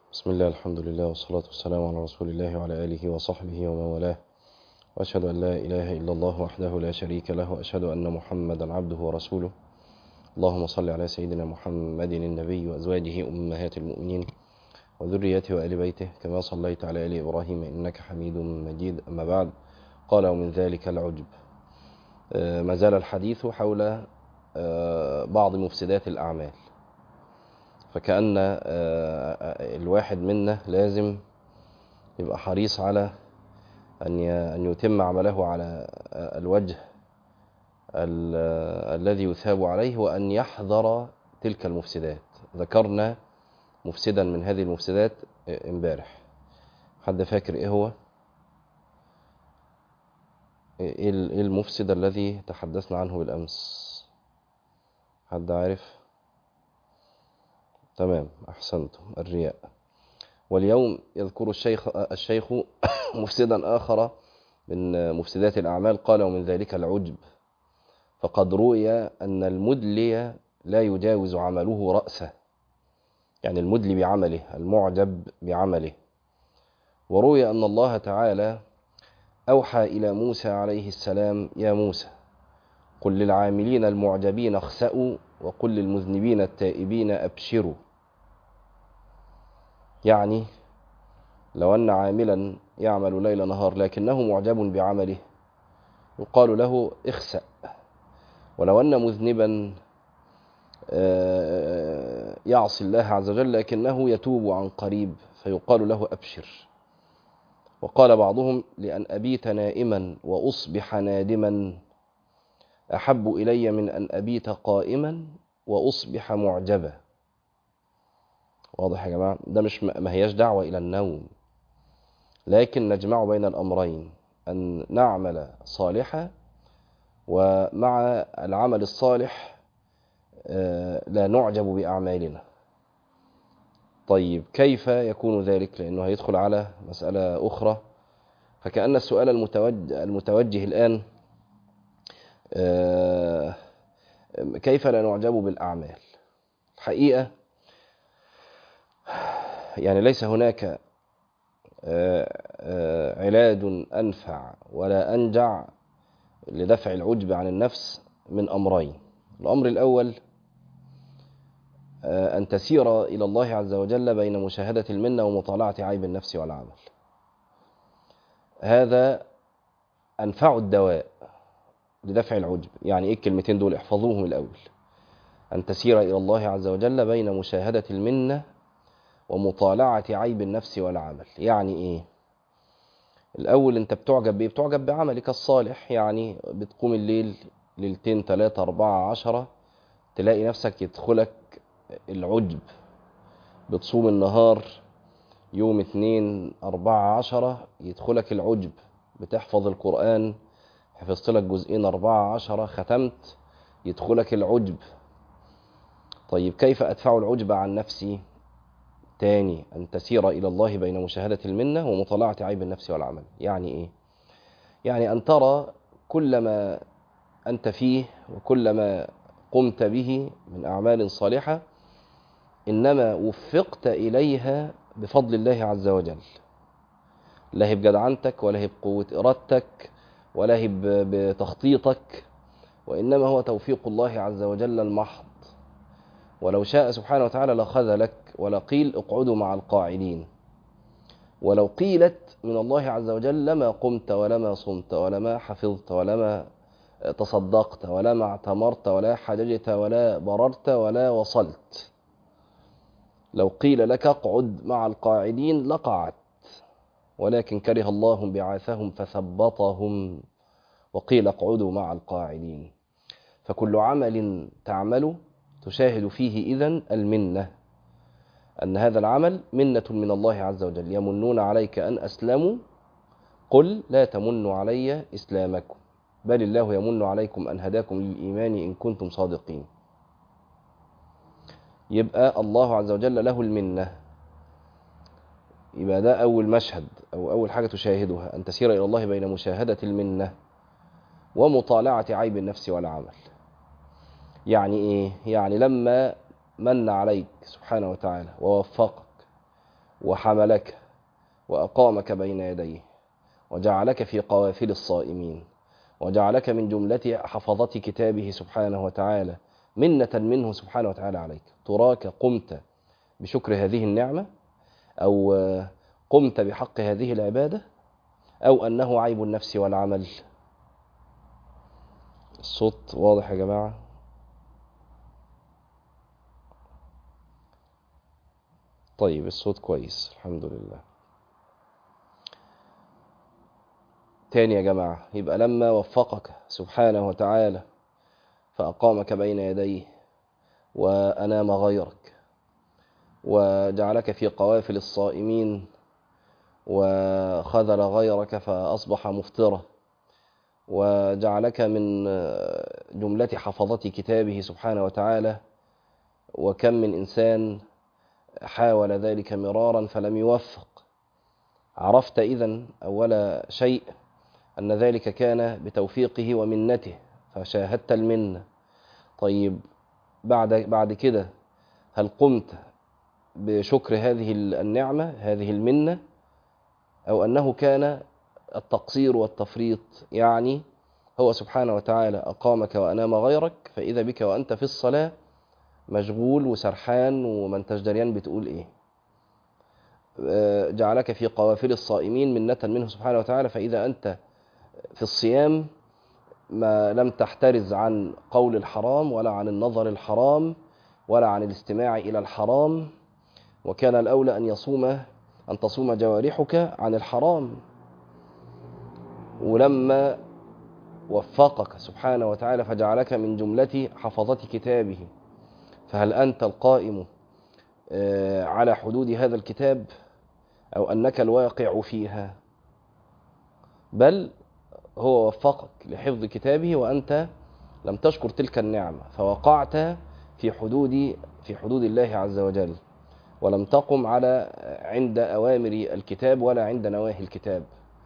بسم الله الحمد لله والصلاة والسلام على رسول الله وعلى آله وصحبه ومن والاه وأشهد أن لا إله إلا الله وحده لا شريك له وأشهد أن محمدا عبده ورسوله اللهم صل على سيدنا محمد النبي وأزواجه أمهات المؤمنين وذريته وآل بيته كما صليت على آل إبراهيم إنك حميد مجيد أما بعد قال ومن ذلك العجب ما زال الحديث حول بعض مفسدات الأعمال فكأن الواحد منا لازم يبقى حريص على أن أن يتم عمله على الوجه الذي يثاب عليه وأن يحذر تلك المفسدات ذكرنا مفسدا من هذه المفسدات امبارح حد فاكر ايه هو ايه المفسد الذي تحدثنا عنه بالامس حد عارف تمام احسنتم الرياء واليوم يذكر الشيخ الشيخ مفسدا اخر من مفسدات الاعمال قال ومن ذلك العجب فقد روي ان المدلي لا يجاوز عمله راسه يعني المدلي بعمله المعجب بعمله وروي أن الله تعالى أوحى إلى موسى عليه السلام يا موسى قل للعاملين المعجبين اخسأوا وقل للمذنبين التائبين أبشروا يعني لو أن عاملا يعمل ليل نهار لكنه معجب بعمله يقال له اخسأ ولو أن مذنبا يعصي الله عز وجل لكنه يتوب عن قريب فيقال له أبشر وقال بعضهم لأن أبيت نائما وأصبح نادما أحب إلي من أن أبيت قائما وأصبح معجبا واضح يا جماعة ده مش ما هياش دعوة إلى النوم لكن نجمع بين الأمرين أن نعمل صالحا ومع العمل الصالح لا نعجب بأعمالنا طيب كيف يكون ذلك لأنه هيدخل على مسألة أخرى فكأن السؤال المتوجه, المتوجه الآن كيف لا نعجب بالأعمال الحقيقة يعني ليس هناك علاج أنفع ولا أنجع لدفع العجب عن النفس من أمرين الأمر الأول أن تسير إلى الله عز وجل بين مشاهدة المنة ومطالعة عيب النفس والعمل هذا أنفع الدواء لدفع العجب يعني إيه الكلمتين دول احفظوهم الأول أن تسير إلى الله عز وجل بين مشاهدة المنة ومطالعة عيب النفس والعمل يعني إيه الأول أنت بتعجب بإيه بتعجب بعملك الصالح يعني بتقوم الليل ليلتين ثلاثة أربعة عشرة تلاقي نفسك يدخلك العجب بتصوم النهار يوم اتنين أربعة عشرة يدخلك العجب بتحفظ القرآن حفظت لك جزئين أربعة عشرة ختمت يدخلك العجب طيب كيف أدفع العجب عن نفسي تاني أن تسير إلى الله بين مشاهدة المنة ومطالعة عيب النفس والعمل يعني إيه يعني أن ترى كل ما أنت فيه وكل ما قمت به من أعمال صالحة إنما وفقت إليها بفضل الله عز وجل لا هي بجدعنتك ولا هي بقوة إرادتك ولا هي بتخطيطك وإنما هو توفيق الله عز وجل المحض ولو شاء سبحانه وتعالى لخذلك ولا قيل اقعدوا مع القاعدين ولو قيلت من الله عز وجل لما قمت ولما صمت ولما حفظت ولما تصدقت ولا ما اعتمرت ولا حججت ولا بررت ولا وصلت لو قيل لك اقعد مع القاعدين لقعدت ولكن كره الله بعاثهم فثبطهم وقيل اقعدوا مع القاعدين فكل عمل تعمل تشاهد فيه إذن المنة أن هذا العمل منة من الله عز وجل يمنون عليك أن أسلموا قل لا تمنوا علي إسلامكم بل الله يمن عليكم أن هداكم للإيمان إن كنتم صادقين يبقى الله عز وجل له المنة يبقى ده أول مشهد أو أول حاجة تشاهدها أن تسير إلى الله بين مشاهدة المنة ومطالعة عيب النفس والعمل يعني إيه؟ يعني لما من عليك سبحانه وتعالى ووفقك وحملك وأقامك بين يديه وجعلك في قوافل الصائمين وجعلك من جملة حفظة كتابه سبحانه وتعالى منة منه سبحانه وتعالى عليك تراك قمت بشكر هذه النعمة أو قمت بحق هذه العبادة أو أنه عيب النفس والعمل الصوت واضح يا جماعة طيب الصوت كويس الحمد لله تاني يا جماعة يبقى لما وفقك سبحانه وتعالى فأقامك بين يديه وأنام غيرك وجعلك في قوافل الصائمين وخذل غيرك فأصبح مفطرا وجعلك من جملة حفظة كتابه سبحانه وتعالى وكم من إنسان حاول ذلك مرارا فلم يوفق عرفت إذن أول شيء أن ذلك كان بتوفيقه ومنته فشاهدت المنة طيب بعد بعد كده هل قمت بشكر هذه النعمة هذه المنة أو أنه كان التقصير والتفريط يعني هو سبحانه وتعالى أقامك وأنام غيرك فإذا بك وأنت في الصلاة مشغول وسرحان وما انتش دريان بتقول إيه جعلك في قوافل الصائمين منة منه سبحانه وتعالى فإذا أنت في الصيام ما لم تحترز عن قول الحرام ولا عن النظر الحرام ولا عن الاستماع إلى الحرام وكان الأولى أن يصوم أن تصوم جوارحك عن الحرام ولما وفقك سبحانه وتعالى فجعلك من جملة حفظة كتابه فهل أنت القائم على حدود هذا الكتاب أو أنك الواقع فيها بل هو وفقك لحفظ كتابه وأنت لم تشكر تلك النعمة فوقعت في حدود في حدود الله عز وجل ولم تقم على عند أوامر الكتاب ولا عند نواهي الكتاب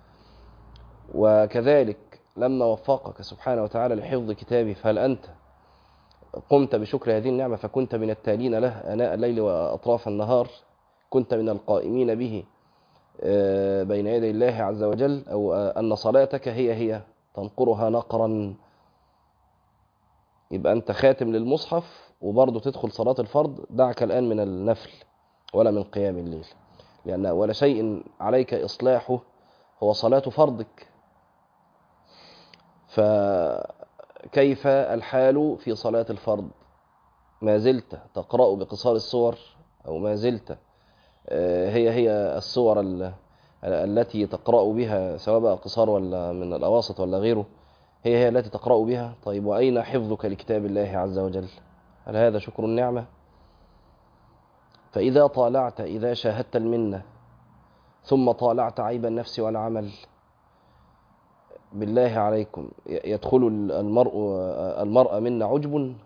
وكذلك لما وفقك سبحانه وتعالى لحفظ كتابه فهل أنت قمت بشكر هذه النعمة فكنت من التالين له أناء الليل وأطراف النهار كنت من القائمين به بين يدي الله عز وجل أو أن صلاتك هي هي تنقرها نقرا يبقى أنت خاتم للمصحف وبرضه تدخل صلاة الفرض دعك الآن من النفل ولا من قيام الليل لأن أول شيء عليك إصلاحه هو صلاة فرضك فكيف الحال في صلاة الفرض ما زلت تقرأ بقصار الصور أو ما زلت هي هي الصور التي تقرأ بها سواء بقى قصار ولا من الأواسط ولا غيره هي هي التي تقرأ بها طيب وأين حفظك لكتاب الله عز وجل هل هذا شكر النعمة فإذا طالعت إذا شاهدت المنة ثم طالعت عيب النفس والعمل بالله عليكم يدخل المرء المرأة منا عجب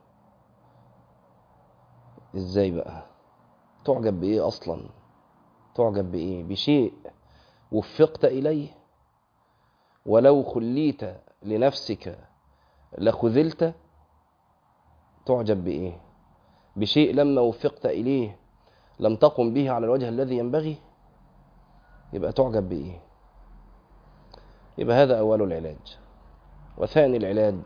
ازاي بقى تعجب بإيه أصلا تعجب بإيه بشيء وفقت إليه ولو خليت لنفسك لخذلت تعجب بإيه بشيء لما وفقت إليه لم تقم به على الوجه الذي ينبغي يبقى تعجب بإيه يبقى هذا أول العلاج وثاني العلاج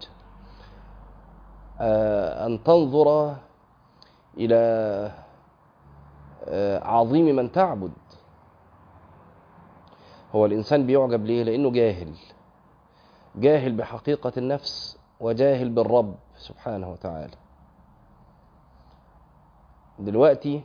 أن تنظر إلى عظيم من تعبد هو الإنسان بيعجب ليه لأنه جاهل جاهل بحقيقة النفس وجاهل بالرب سبحانه وتعالى دلوقتي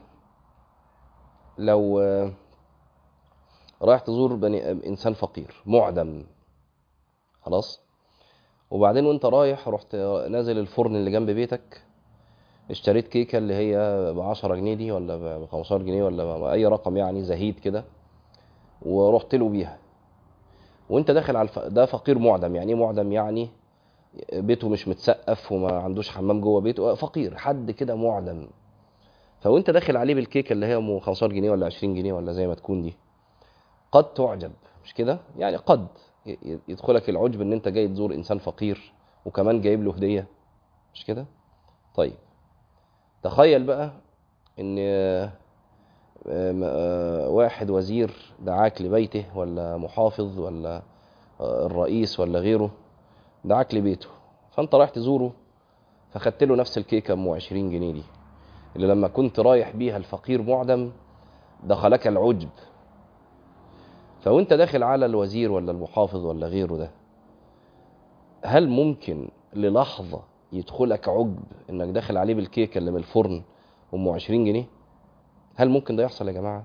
لو رايح تزور بني انسان فقير معدم خلاص وبعدين وانت رايح رحت نازل الفرن اللي جنب بيتك اشتريت كيكه اللي هي ب 10 جنيه دي ولا ب 15 جنيه ولا اي رقم يعني زهيد كده ورحت له بيها وانت داخل على الف... ده فقير معدم يعني ايه معدم يعني بيته مش متسقف وما عندوش حمام جوه بيته فقير حد كده معدم فوانت داخل عليه بالكيكه اللي هي ام 15 جنيه ولا 20 جنيه ولا زي ما تكون دي قد تعجب مش كده يعني قد يدخلك العجب ان انت جاي تزور انسان فقير وكمان جايب له هديه مش كده طيب تخيل بقى ان آم، آه، واحد وزير دعاك لبيته ولا محافظ ولا آه، الرئيس ولا غيره دعاك لبيته فانت رايح تزوره فخدت له نفس الكيكه ام 20 جنيه دي اللي لما كنت رايح بيها الفقير معدم دخلك العجب فوانت داخل على الوزير ولا المحافظ ولا غيره ده هل ممكن للحظة يدخلك عجب انك داخل عليه بالكيكة اللي من الفرن ام 20 جنيه هل ممكن ده يحصل يا جماعة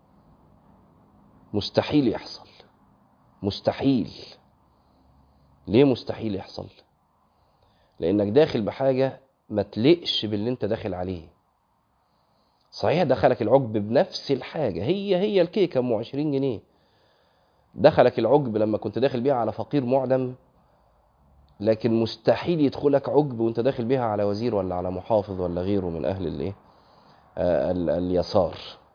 مستحيل يحصل مستحيل ليه مستحيل يحصل لانك داخل بحاجة ما تلقش باللي انت داخل عليه صحيح دخلك العجب بنفس الحاجة هي هي الكيكة ام 20 جنيه دخلك العجب لما كنت داخل بيها على فقير معدم لكن مستحيل يدخلك عجب وانت داخل بيها على وزير ولا على محافظ ولا غيره من اهل الايه آه، ال- اليسار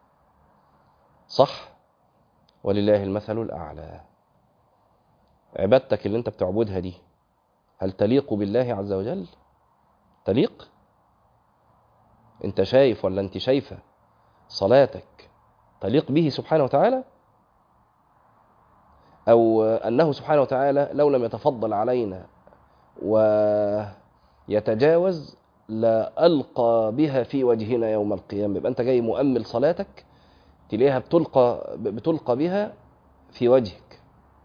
صح ولله المثل الاعلى عبادتك اللي انت بتعبدها دي هل تليق بالله عز وجل تليق انت شايف ولا انت شايفه صلاتك تليق به سبحانه وتعالى او انه سبحانه وتعالى لو لم يتفضل علينا ويتجاوز لا القى بها في وجهنا يوم القيامه يبقى انت جاي مؤمل صلاتك تلاقيها بتلقى بتلقى بها في وجهك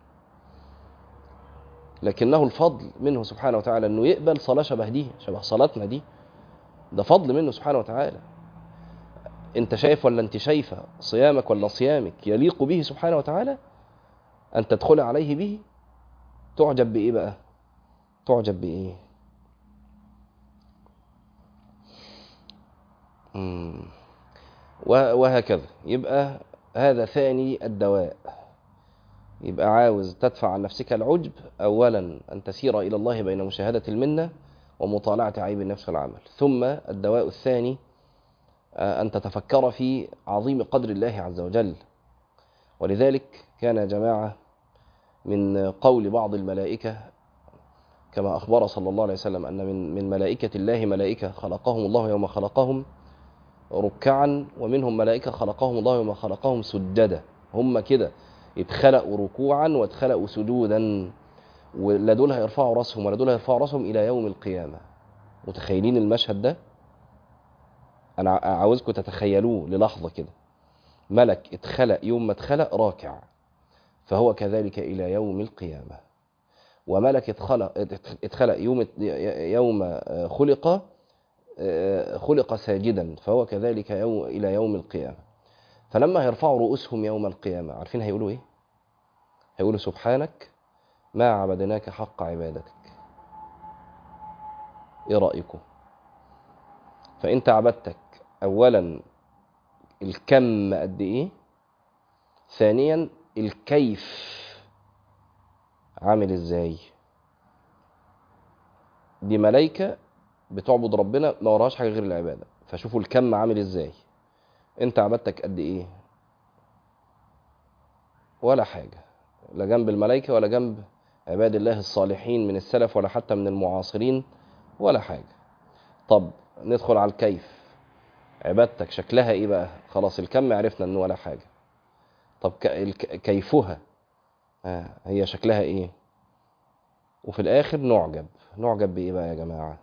لكنه الفضل منه سبحانه وتعالى انه يقبل صلاه شبه دي شبه صلاتنا دي ده فضل منه سبحانه وتعالى انت شايف ولا انت شايفه صيامك ولا صيامك يليق به سبحانه وتعالى ان تدخل عليه به تعجب بايه بقى تعجب بايه مم. و- وهكذا يبقى هذا ثاني الدواء يبقى عاوز تدفع عن نفسك العجب اولا ان تسير الى الله بين مشاهده المنه ومطالعه عيب النفس والعمل ثم الدواء الثاني آه، ان تتفكر في عظيم قدر الله عز وجل ولذلك كان جماعه من قول بعض الملائكه كما اخبر صلى الله عليه وسلم ان من من ملائكه الله ملائكه خلقهم الله يوم خلقهم ركعا ومنهم ملائكه خلقهم الله يوم خلقهم سجدا هم كده اتخلقوا ركوعا واتخلقوا سجودا ولا دول هيرفعوا راسهم ولا دول هيرفعوا راسهم الى يوم القيامه متخيلين المشهد ده انا ع- عاوزكم تتخيلوه للحظه كده ملك اتخلق يوم ما اتخلق راكع فهو كذلك الى يوم القيامه وملك اتخلق اتخلق يوم يوم خلق خلق ساجدا فهو كذلك يوم الى يوم القيامه فلما هيرفعوا رؤوسهم يوم القيامه عارفين هيقولوا ايه هيقولوا سبحانك ما عبدناك حق عبادتك ايه رايكم فانت عبدتك اولا الكم قد ايه ثانيا الكيف عامل ازاي دي ملايكه بتعبد ربنا ما وراهاش حاجه غير العباده فشوفوا الكم عامل ازاي انت عبادتك قد ايه ولا حاجه لا جنب الملائكه ولا جنب عباد الله الصالحين من السلف ولا حتى من المعاصرين ولا حاجه طب ندخل على الكيف عبادتك شكلها ايه بقى خلاص الكم عرفنا انه ولا حاجه طب ك- الك- كيفها آه هي شكلها ايه وفي الاخر نعجب نعجب بايه بقى يا جماعه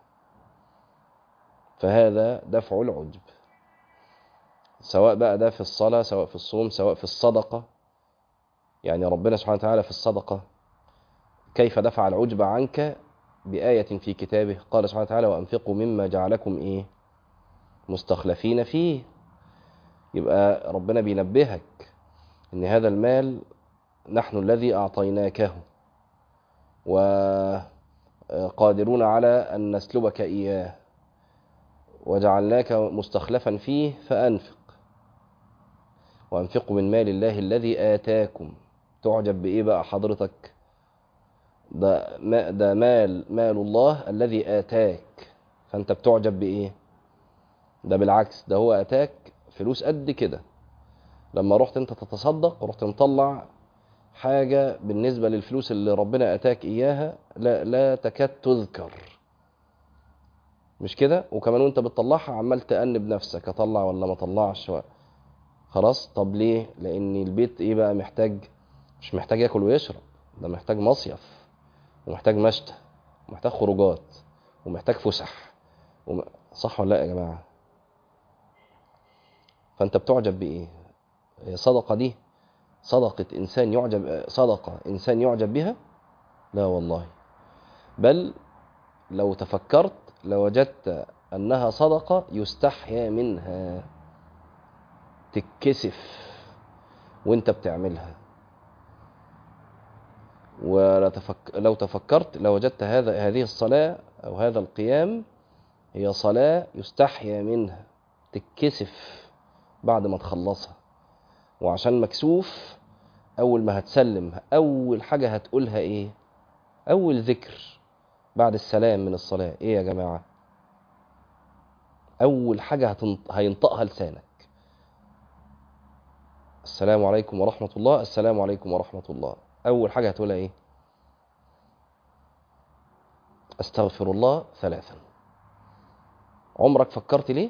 فهذا دفع العجب سواء بقى ده في الصلاه سواء في الصوم سواء في الصدقه يعني ربنا سبحانه وتعالى في الصدقه كيف دفع العجب عنك بآية في كتابه قال سبحانه وتعالى وأنفقوا مما جعلكم إيه مستخلفين فيه يبقى ربنا بينبهك ان هذا المال نحن الذي اعطيناكه وقادرون على ان نسلبك اياه وجعلناك مستخلفا فيه فانفق وانفقوا من مال الله الذي اتاكم تعجب بايه بقى حضرتك ده ما- ده مال مال الله الذي اتاك فانت بتعجب بايه ده بالعكس ده هو اتاك فلوس قد كده لما رحت انت تتصدق رحت مطلع حاجة بالنسبة للفلوس اللي ربنا اتاك اياها لا, لا تكاد تذكر مش كده وكمان وانت بتطلعها عمال تأنب نفسك اطلع ولا ما اطلعش و- خلاص طب ليه لان البيت ايه بقى محتاج مش محتاج ياكل ويشرب ده محتاج مصيف ومحتاج مشتى ومحتاج خروجات ومحتاج فسح وم... صح ولا لا يا جماعه فانت بتعجب بايه هي صدقه دي صدقه انسان يعجب صدقه انسان يعجب بها لا والله بل لو تفكرت لوجدت انها صدقه يستحيا منها تتكسف وانت بتعملها ولو تفك... لو تفكرت لوجدت هذا هذه الصلاة أو هذا القيام هي صلاة يستحيا منها تتكسف بعد ما تخلصها وعشان مكسوف أول ما هتسلم أول حاجة هتقولها إيه؟ أول ذكر بعد السلام من الصلاة إيه يا جماعة؟ أول حاجة هتنط... هينطقها لسانك السلام عليكم ورحمة الله السلام عليكم ورحمة الله أول حاجة هتقولها إيه؟ أستغفر الله ثلاثا عمرك فكرت ليه؟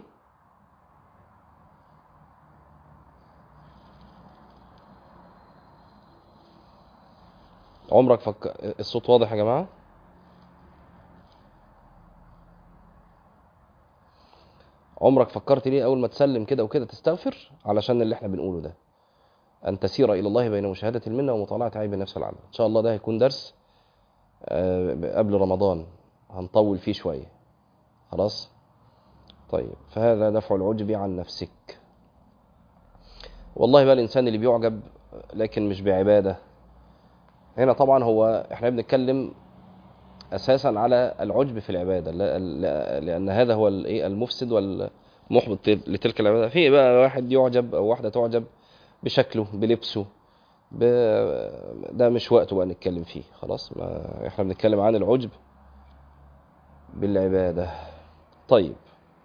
عمرك فك... الصوت واضح يا جماعة؟ عمرك فكرت ليه أول ما تسلم كده وكده تستغفر علشان اللي احنا بنقوله ده أن تسير إلى الله بين مشاهدة المنة ومطالعة عيب النفس العامة إن شاء الله ده هيكون درس قبل رمضان هنطول فيه شوية خلاص طيب فهذا دفع العجب عن نفسك والله بقى الإنسان اللي بيعجب لكن مش بعبادة هنا طبعا هو احنا بنتكلم أساسا على العجب في العبادة لأن هذا هو المفسد والمحبط لتلك العبادة في بقى واحد يعجب أو واحدة تعجب بشكله بلبسه ب... ده مش وقته بقى نتكلم فيه خلاص ما احنا بنتكلم عن العجب بالعبادة طيب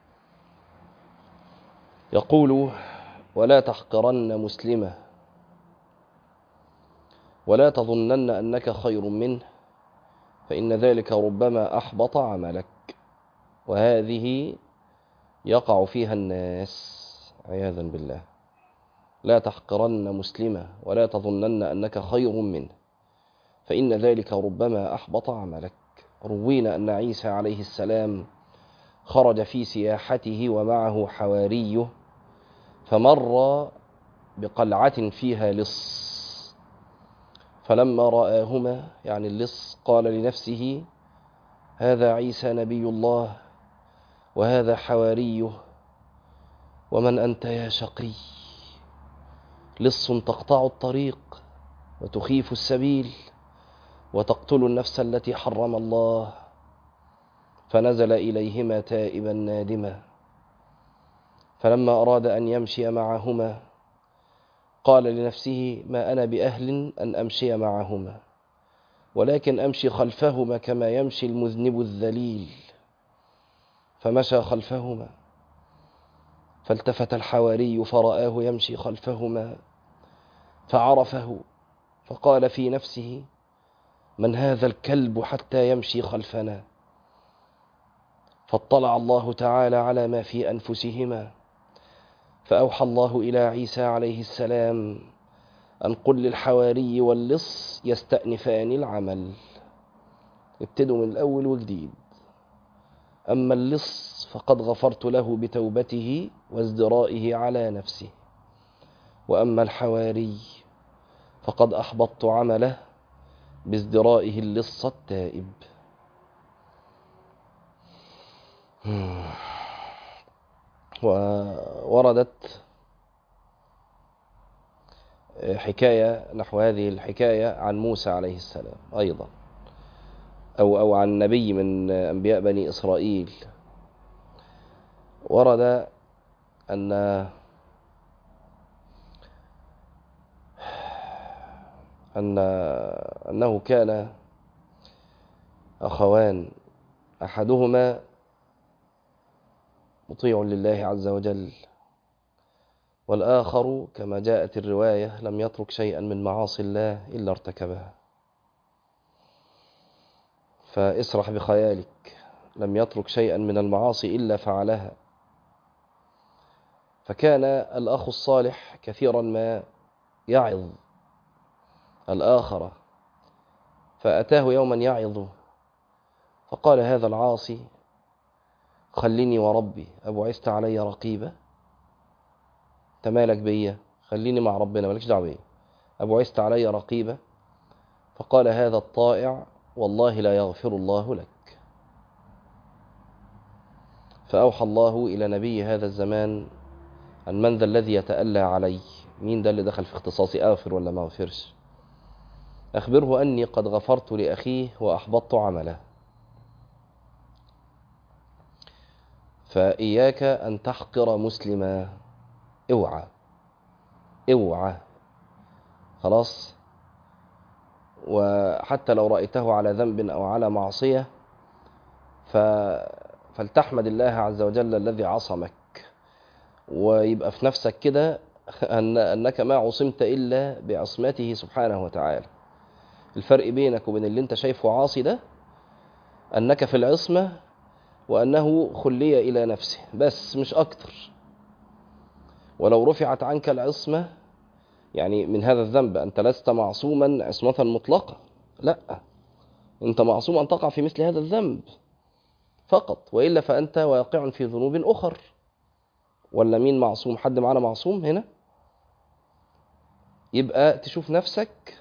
يقول ولا تحقرن مسلمة ولا تظنن أنك خير منه فإن ذلك ربما أحبط عملك وهذه يقع فيها الناس عياذا بالله لا تحقرن مسلمة ولا تظنن أنك خير منه فإن ذلك ربما أحبط عملك روينا أن عيسى عليه السلام خرج في سياحته ومعه حواريه فمر بقلعة فيها لص فلما رآهما يعني اللص قال لنفسه هذا عيسى نبي الله وهذا حواريه ومن أنت يا شقي لص تقطع الطريق وتخيف السبيل وتقتل النفس التي حرم الله فنزل إليهما تائبا نادما فلما أراد أن يمشي معهما قال لنفسه ما أنا بأهل أن أمشي معهما ولكن أمشي خلفهما كما يمشي المذنب الذليل فمشى خلفهما فالتفت الحواري فرآه يمشي خلفهما فعرفه فقال في نفسه من هذا الكلب حتى يمشي خلفنا فاطلع الله تعالى على ما في أنفسهما فأوحى الله إلى عيسى عليه السلام أن قل للحواري واللص يستأنفان العمل ابتدوا من الأول وجديد أما اللص فقد غفرت له بتوبته وازدرائه على نفسه وأما الحواري فقد أحبطت عمله بازدرائه اللص التائب ووردت حكاية نحو هذه الحكاية عن موسى عليه السلام أيضا أو أو عن نبي من أنبياء بني إسرائيل ورد أن أن أنه كان أخوان أحدهما مطيع لله عز وجل والآخر كما جاءت الرواية لم يترك شيئا من معاصي الله إلا ارتكبها فاسرح بخيالك لم يترك شيئا من المعاصي إلا فعلها فكان الأخ الصالح كثيرا ما يعظ الآخر فأتاه يوما يعظه فقال هذا العاصي خليني وربي أبو عست علي رقيبة تمالك بيا خليني مع ربنا مالكش دعوه بيا أبو عست علي رقيبة فقال هذا الطائع والله لا يغفر الله لك فأوحى الله إلى نبي هذا الزمان أن من ذا الذي يتألى علي مين ده اللي دخل في اختصاصي أغفر ولا ما أغفرش أخبره أني قد غفرت لأخيه وأحبطت عمله فإياك أن تحقر مسلما اوعى اوعى خلاص وحتى لو رأيته على ذنب أو على معصية ف... فلتحمد الله عز وجل الذي عصمك ويبقى في نفسك كده أن أنك ما عصمت إلا بعصمته سبحانه وتعالى الفرق بينك وبين اللي انت شايفه عاصي ده أنك في العصمة وأنه خلي إلى نفسه بس مش أكتر ولو رفعت عنك العصمة يعني من هذا الذنب أنت لست معصوما عصمة مطلقة لا أنت معصوم أن تقع في مثل هذا الذنب فقط وإلا فأنت واقع في ذنوب أخر ولا مين معصوم حد معنا معصوم هنا يبقى تشوف نفسك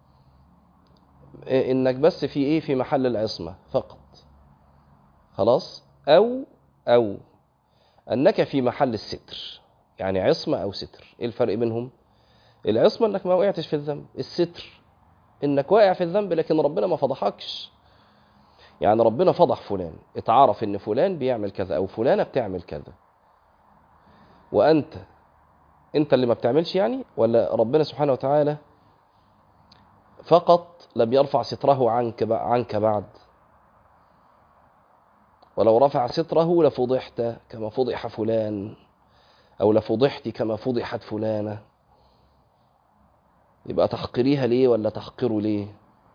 انك بس في ايه في محل العصمة فقط خلاص او او انك في محل الستر يعني عصمة او ستر ايه الفرق بينهم العصمة انك ما وقعتش في الذنب الستر انك واقع في الذنب لكن ربنا ما فضحكش يعني ربنا فضح فلان اتعرف ان فلان بيعمل كذا او فلانة بتعمل كذا وانت انت اللي ما بتعملش يعني ولا ربنا سبحانه وتعالى فقط لم يرفع ستره عنك عنك بعد ولو رفع ستره لفضحت كما فضح فلان او لفضحت كما فضحت فلانه يبقى تحقريها ليه ولا تحقره ليه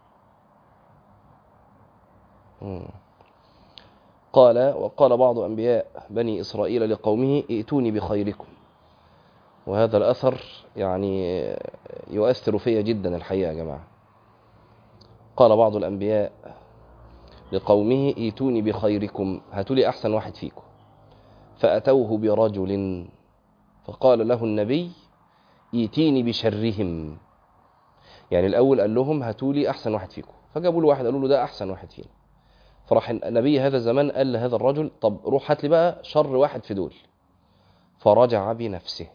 مم. قال وقال بعض أنبياء بني إسرائيل لقومه ائتوني بخيركم وهذا الأثر يعني يؤثر فيا جدا الحقيقة يا جماعة قال بعض الأنبياء لقومه ائتوني بخيركم هاتوا لي أحسن واحد فيكم فأتوه برجل فقال له النبي ائتيني بشرهم يعني الأول قال لهم هاتوا لي أحسن واحد فيكم فجابوا له واحد قالوا له ده أحسن واحد فينا فراح النبي هذا الزمان قال لهذا الرجل طب روح هات لي بقى شر واحد في دول فرجع بنفسه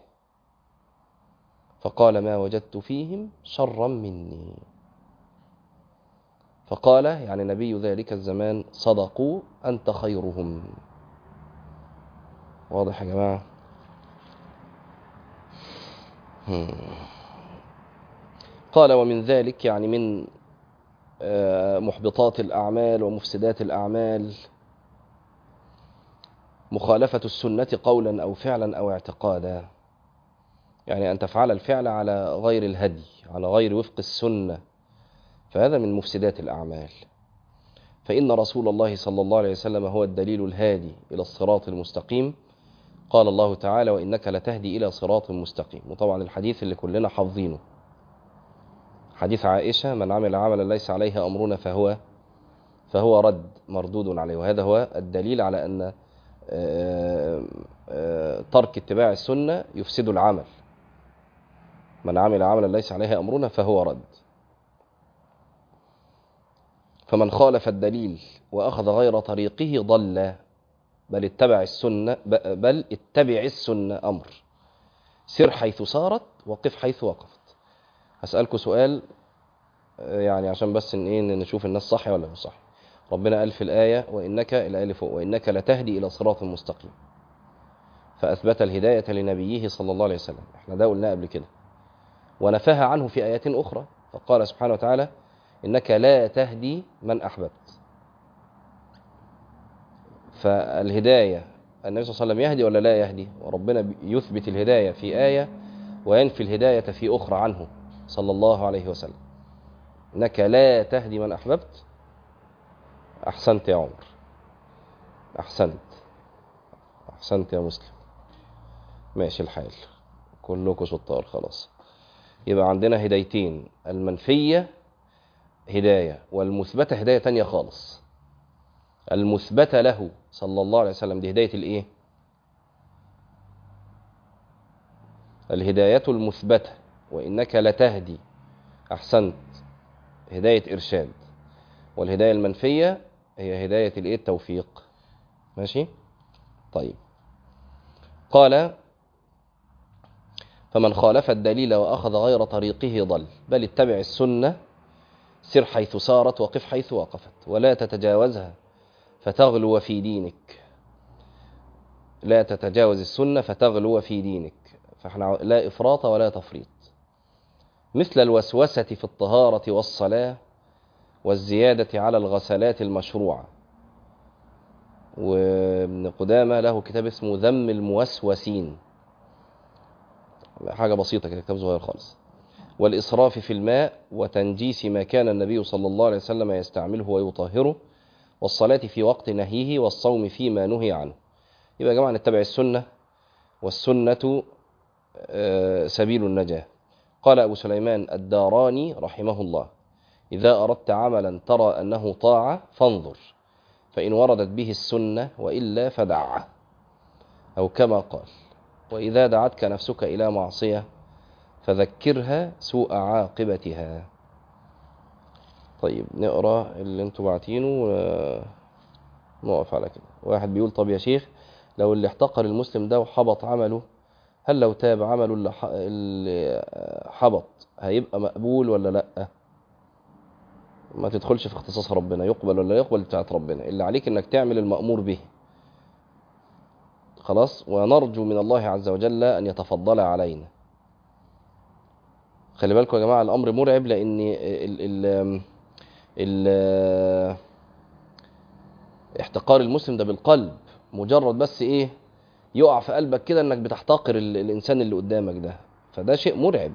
فقال ما وجدت فيهم شرا مني فقال يعني نبي ذلك الزمان صدقوا أنت خيرهم واضح يا جماعة قال ومن ذلك يعني من محبطات الأعمال ومفسدات الأعمال مخالفة السنة قولا أو فعلا أو اعتقادا يعني أن تفعل الفعل على غير الهدي على غير وفق السنة فهذا من مفسدات الأعمال فإن رسول الله صلى الله عليه وسلم هو الدليل الهادي إلى الصراط المستقيم قال الله تعالى وإنك لتهدي إلى صراط مستقيم وطبعا الحديث اللي كلنا حافظينه حديث عائشة من عمل عملا ليس عليه أمرنا فهو فهو رد مردود عليه وهذا هو الدليل على أن ترك اتباع السنة يفسد العمل من عمل عملا ليس عليه أمرنا فهو رد فمن خالف الدليل وأخذ غير طريقه ضل بل اتبع السنة بل اتبع السنة أمر سر حيث سارت وقف حيث وقفت هسألكوا سؤال يعني عشان بس ان ايه نشوف الناس صح ولا مش صح ربنا قال في الآية وإنك الآية اللي فوق وإنك لتهدي إلى صراط مستقيم فأثبت الهداية لنبيه صلى الله عليه وسلم احنا ده قلناه قبل كده ونفاها عنه في آيات أخرى فقال سبحانه وتعالى إنك لا تهدي من أحببت فالهداية النبي صلى الله عليه وسلم يهدي ولا لا يهدي وربنا يثبت الهداية في آية وينفي الهداية في أخرى عنه صلى الله عليه وسلم إنك لا تهدي من أحببت أحسنت يا عمر أحسنت أحسنت يا مسلم ماشي الحال كلكم شطار خلاص يبقى عندنا هدايتين المنفية هداية والمثبتة هداية تانية خالص المثبتة له صلى الله عليه وسلم دي هداية الايه الهداية المثبتة وإنك لتهدي أحسنت هداية إرشاد والهداية المنفية هي هداية الايه التوفيق ماشي طيب قال فمن خالف الدليل وأخذ غير طريقه ضل بل اتبع السنة سر حيث سارت وقف حيث وقفت ولا تتجاوزها فتغلو في دينك لا تتجاوز السنة فتغلو في دينك فاحنا لا إفراط ولا تفريط مثل الوسوسة في الطهارة والصلاة والزيادة على الغسلات المشروعة وابن قدامة له كتاب اسمه ذم الموسوسين حاجة بسيطة كده كتاب صغير خالص والإسراف في الماء وتنجيس ما كان النبي صلى الله عليه وسلم يستعمله ويطهره والصلاة في وقت نهيه والصوم فيما نهي عنه يبقى يا جماعة نتبع السنة والسنة سبيل النجاة قال أبو سليمان الداراني رحمه الله إذا أردت عملا ترى أنه طاعة فانظر فإن وردت به السنة وإلا فدعه أو كما قال وإذا دعتك نفسك إلى معصية فذكرها سوء عاقبتها طيب نقرأ اللي انتوا بعتينه ونقف على كده واحد بيقول طب يا شيخ لو اللي احتقر المسلم ده وحبط عمله هل لو تاب عمله اللي, اللي حبط هيبقى مقبول ولا لأ ما تدخلش في اختصاص ربنا يقبل ولا يقبل بتاعت ربنا اللي عليك انك تعمل المأمور به خلاص ونرجو من الله عز وجل أن يتفضل علينا خلي بالكم يا جماعة الأمر مرعب لأن ال ال ال احتقار المسلم ده بالقلب مجرد بس إيه يقع في قلبك كده إنك بتحتقر الإنسان اللي قدامك ده فده شيء مرعب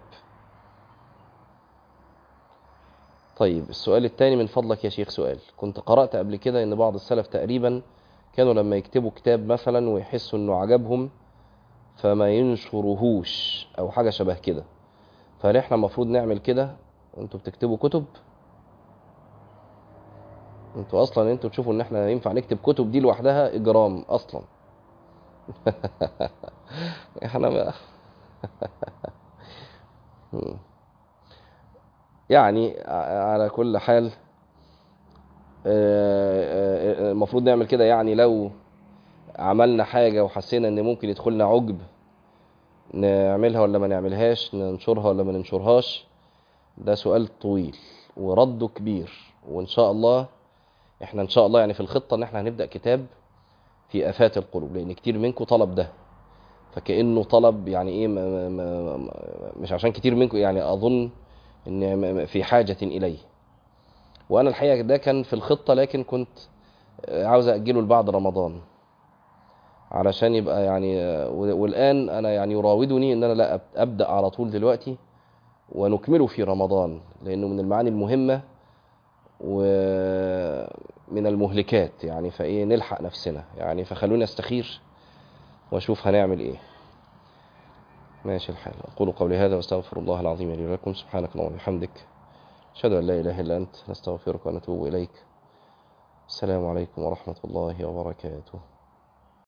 طيب السؤال الثاني من فضلك يا شيخ سؤال كنت قرأت قبل كده إن بعض السلف تقريبا كانوا لما يكتبوا كتاب مثلا ويحسوا إنه عجبهم فما ينشرهوش أو حاجة شبه كده فهل احنا المفروض نعمل كده انتوا بتكتبوا كتب انتوا اصلا انتوا تشوفوا ان احنا ينفع نكتب كتب دي لوحدها اجرام اصلا احنا بقى يعني على كل حال المفروض نعمل كده يعني لو عملنا حاجة وحسينا ان ممكن يدخلنا عجب نعملها ولا ما نعملهاش ننشرها ولا ما ننشرهاش ده سؤال طويل ورده كبير وان شاء الله احنا ان شاء الله يعني في الخطة ان احنا هنبدأ كتاب في افات القلوب لان كتير منكم طلب ده فكأنه طلب يعني ايه ما ما ما مش عشان كتير منكم يعني اظن ان في حاجة اليه وانا الحقيقة ده كان في الخطة لكن كنت عاوز اجله لبعد رمضان علشان يبقى يعني والآن أنا يعني يراودني إن أنا لا أبدأ على طول دلوقتي ونكمله في رمضان لأنه من المعاني المهمة ومن المهلكات يعني فإيه نلحق نفسنا يعني فخلوني أستخير وأشوف هنعمل إيه ماشي الحال أقول قولي هذا واستغفر الله العظيم لي ولكم سبحانك اللهم وبحمدك أشهد أن لا إله إلا أنت نستغفرك ونتوب إليك السلام عليكم ورحمة الله وبركاته